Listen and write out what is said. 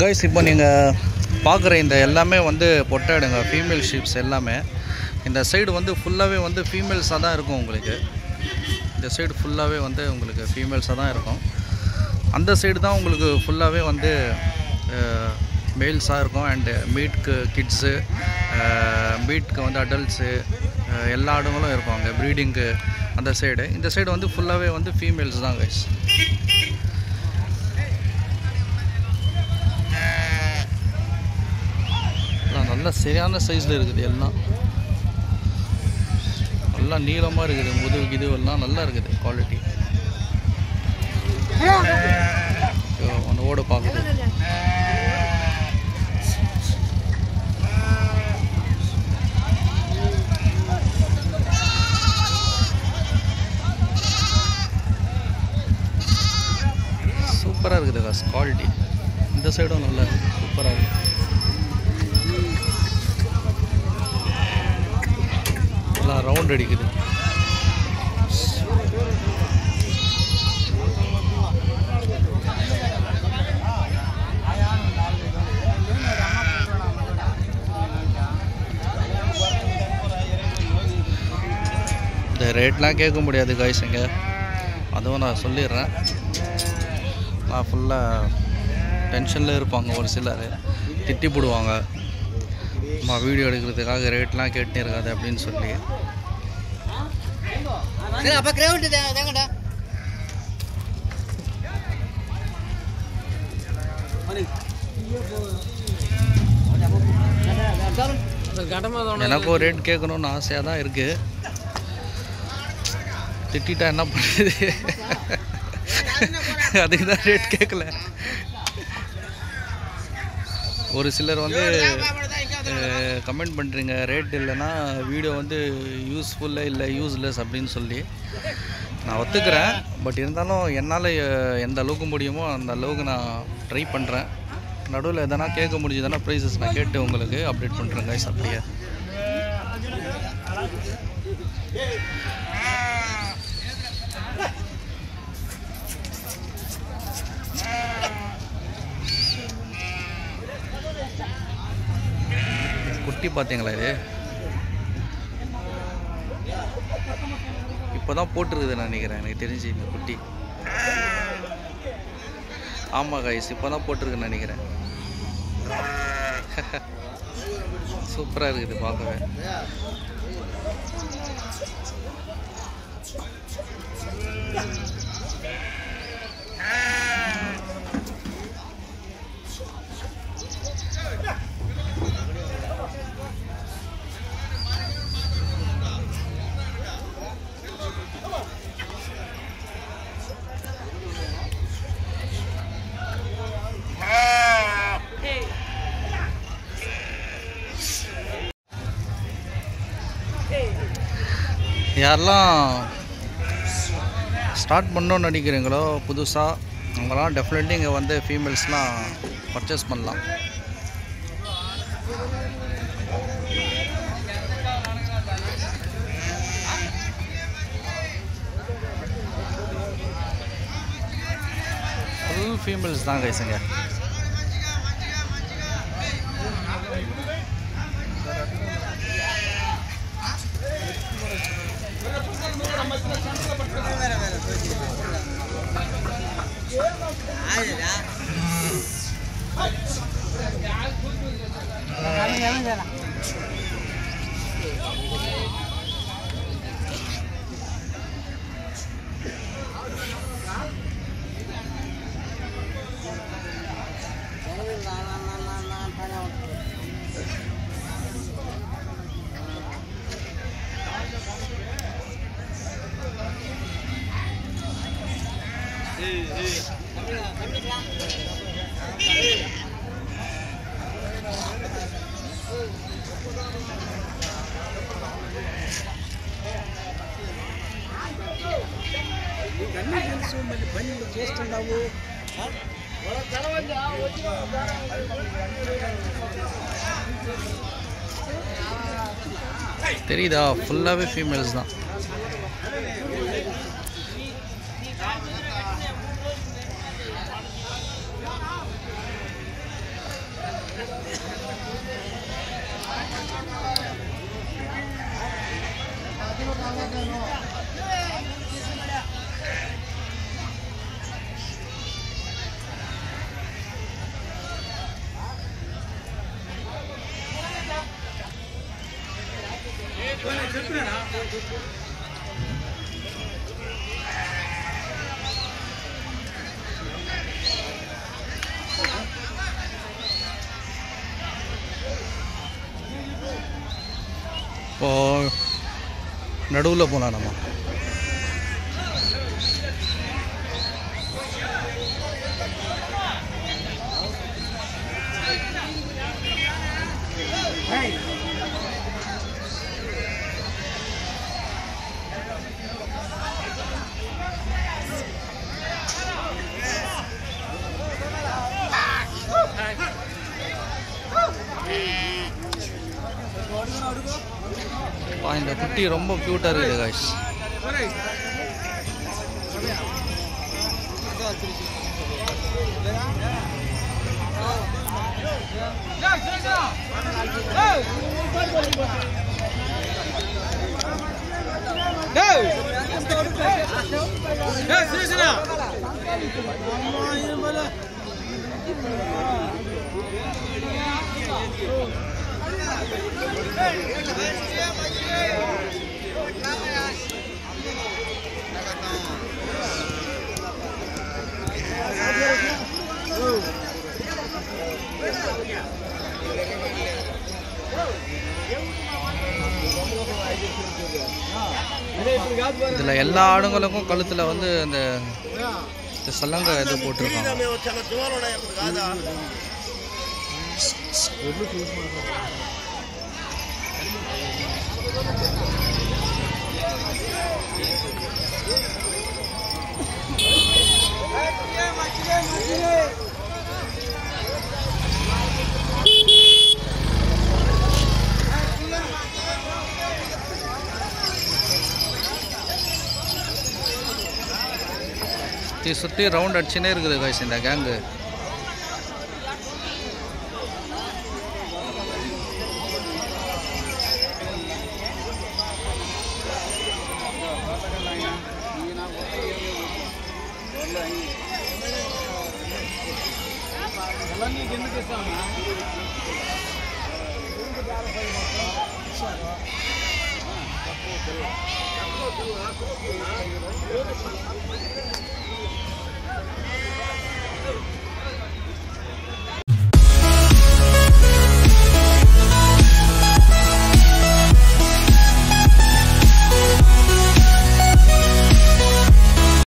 guys இப்போ நீங்கள் பார்க்குற இந்த எல்லாமே வந்து பொட்டாடுங்க ஃபீமேல் ஷீப்ஸ் எல்லாமே இந்த சைடு வந்து ஃபுல்லாகவே வந்து ஃபீமேல்ஸாக தான் இருக்கும் உங்களுக்கு இந்த சைடு ஃபுல்லாகவே வந்து உங்களுக்கு ஃபீமேல்ஸாக தான் இருக்கும் அந்த சைடு தான் உங்களுக்கு ஃபுல்லாகவே வந்து மேல்ஸாக இருக்கும் அண்டு மீட்க்கு கிட்ஸு மீட்க்கு வந்து அடல்ட்ஸு எல்லா ஆடுங்களும் இருக்கும் அங்கே ப்ரீடிங்க்கு அந்த சைடு இந்த சைடு வந்து ஃபுல்லாகவே வந்து ஃபீமேல்ஸ் தான் கைஸ் எல்லாம் நல்ல சரியான சைஸில் இருக்குது எல்லாம் நல்லா நீளமாக இருக்குது முதுகு இது எல்லாம் நல்லா இருக்குது குவாலிட்டி ஒன்று ஓட பார்க்குது சூப்பராக இருக்குது காசு குவாலிட்டி இந்த சைடும் நல்லா இருக்குது சூப்பராக இருக்குது எல்லாம் ரவுண்ட் அடிக்குது இந்த ரேட்லாம் கேட்க முடியாது காய்ஸுங்க அதுவும் நான் சொல்லிடுறேன் நான் ஃபுல்லாக டென்ஷனில் இருப்பாங்க ஒரு சிலர் திட்டி போடுவாங்க அம்மா வீடியோ எடுக்கிறதுக்காக ரேட்லாம் கேட்டுன்னு இருக்காது அப்படின்னு சொல்லி சரி அப்போ கிரேவிட்டு தேங்கடா எனக்கும் ரேட் கேட்கணும்னு ஆசையாக தான் இருக்குது திட்டிட்டா என்ன பண்ணுறது அதுக்கு தான் ரேட் கேட்கல ஒரு சிலர் வந்து கமெண்ட் பண்ணுறீங்க ரேட் இல்லைன்னா வீடியோ வந்து யூஸ்ஃபுல்ல இல்லை யூஸ்லெஸ் அப்படின்னு சொல்லி நான் ஒத்துக்கிறேன் பட் இருந்தாலும் என்னால் எந்த அளவுக்கு முடியுமோ அந்த அளவுக்கு நான் ட்ரை பண்ணுறேன் நடுவில் எதனா கேட்க முடிஞ்சதுன்னா ப்ரைஸஸ் நான் கேட்டு உங்களுக்கு அப்டேட் பண்ணுறேன் கைஸ் அப்படியே குட்டி பார்த்தீங்களா இது இப்போ தான் போட்டிருக்குது நான் நினைக்கிறேன் எனக்கு தெரிஞ்சு இந்த குட்டி ஆமாம் கைஸ் இப்போ தான் போட்டிருக்குன்னு நினைக்கிறேன் சூப்பராக இருக்குது பார்க்கவே யாரெல்லாம் ஸ்டார்ட் பண்ணணும்னு நினைக்கிறீங்களோ புதுசாக அவங்களாம் டெஃபினெட்லி இங்கே வந்து ஃபீமேல்ஸ்லாம் பர்ச்சேஸ் பண்ணலாம் ஃபுல் ஃபீமேல்ஸ் தான் கைஸுங்க தெரியுதா ஃபுல்லாகவே ஃபீமேல்ஸ் தான் இப்போ நடுவில் போகலாம் நம்ம பா, இந்த குட்டி ரொம்ப க்யூட்டாக இருக்குது காய்ஸ் இதில் எல்லா ஆடுங்களுக்கும் கழுத்தில் வந்து அந்த இந்த சல்லங்க இது போட்டிருக்காங்க சுற்றி சுற்றி ரவுண்ட் அடிச்சுனே இருக்குது காய்ஸ் இந்த கேங்கு